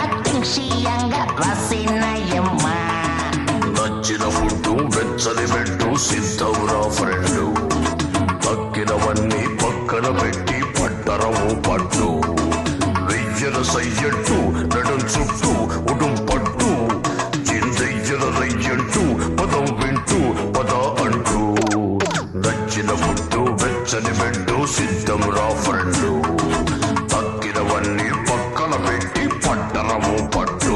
టింక్షియంగా రాసినయమ్మా నచ్చిన ఫుడ్ వెచ్చని పెట్టు సిద్ధవురా ఫ్రెండు తక్కినవన్నీ పక్కన పెట్టి పట్టరము పట్టు వెయ్యల సయ్యట్టు నడుం చుట్టూ ఉడుం పట్టు చిందయ్యల రయ్యంటూ పదం వింటూ పద అంటూ నచ్చిన ఫుడ్ వెచ్చని పెట్టు సిద్ధం రా ఫ్రెండు తక్కినవన్నీ పక్కన పెట్టి పట్టరము పట్టు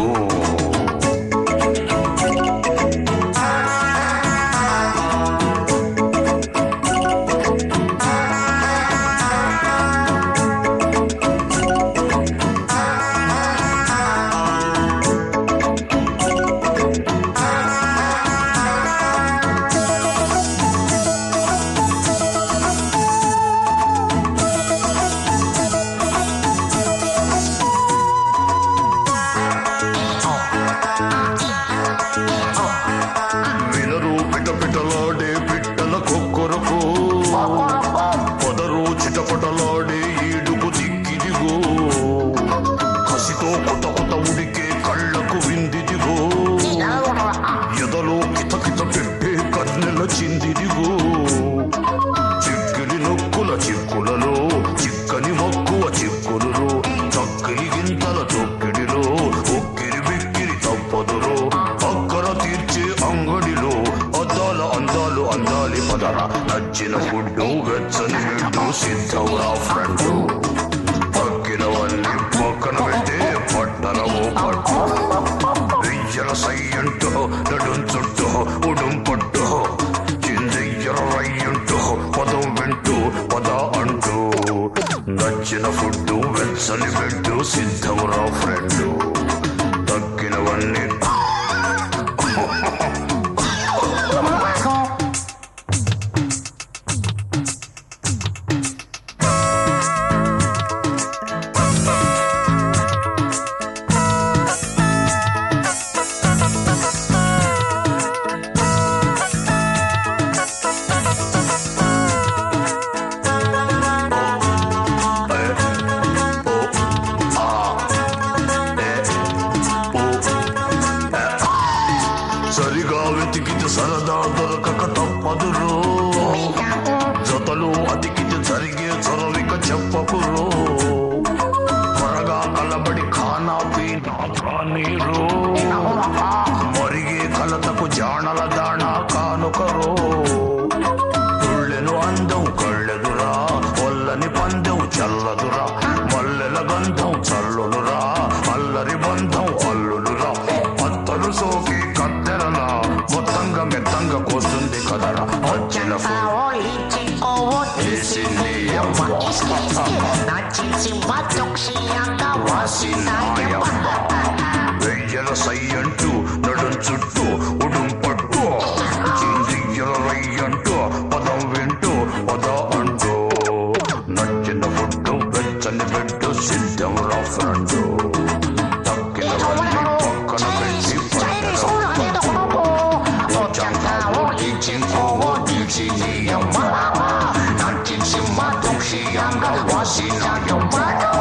వినరు పిట పిటలాడే పిట్టల కొక్కొరకు పొదరు చిటపటలాడే ఈడుకు దిక్కిదిగో కసితో కొత కొత ఉడికే కళ్ళకు విందిదిగో ఎదలో కితకిత పెట్టే కన్నెల చిందిదిగో చిక్కిలి నొక్కుల చిక్కులలో చిక్కని మక్కువ చిక్కులలో చక్కని గింతల తొక్కిడిలో ఒక్కిరి బిక్కిరి తప్పదురో అక్కర తీర్చే అంగడిలో అద్దాల అందాలు అందాలి పదర నచ్చిన ఫుడ్డు వెచ్చని ఫుడ్డు సిద్ధవురా ఫ్రెండు పక్కినవన్నీ పక్కన పెట్టే పట్టరము పట్టు వెయ్యల సయ్యంటూ నడుం చుట్టూ ఉడుం పట్టు చిందయ్యల రయ్యంటూ పదం వింటూ పద అంటూ నచ్చిన ఫుడ్డు వెచ్చని పెట్టు సిద్ధమురా ఫ్రెండు తక్కినవన్నీ సరిగా వెతికితే సరదా దొరకక తప్పదురో జతలు అతికితే జరిగే చొరవిక చెప్పకురో త్వరగా కలబడి ఖానా పీనా కానీరు మరిగే కలతకు జాణల దాణా కానుకరో తుళ్ళెను అందం కళ్ళెదురా ఒల్లని పందెం చల్లదురా మల్లెల గంధం చల్లులురా అల్లరి బంధం అల్లులురా పత్తలు సోకి కత్తెరలా మొత్తంగా మెత్తంగా కోస్తుంది కదరా వచ్చిన ఓ లిచి ఓ తీసింది అమ్మ ఇస్కి ఇస్కి నా చిచి టింక్షియంగా రాసినయమ్మా వెయ్యల సయ్యంటూ నడుం చుట్టూ ఉడుం పట్టు చిందియ్యల రయ్యంటూ పదం వింటూ పద అంటూ నచ్చిన ఫుడ్డు వెచ్చని పెట్టు సిద్ధం రా ఫ్రెండు తక్కినవన్నీ పక్కన పెట్టి పట్టడం 我心上有妈。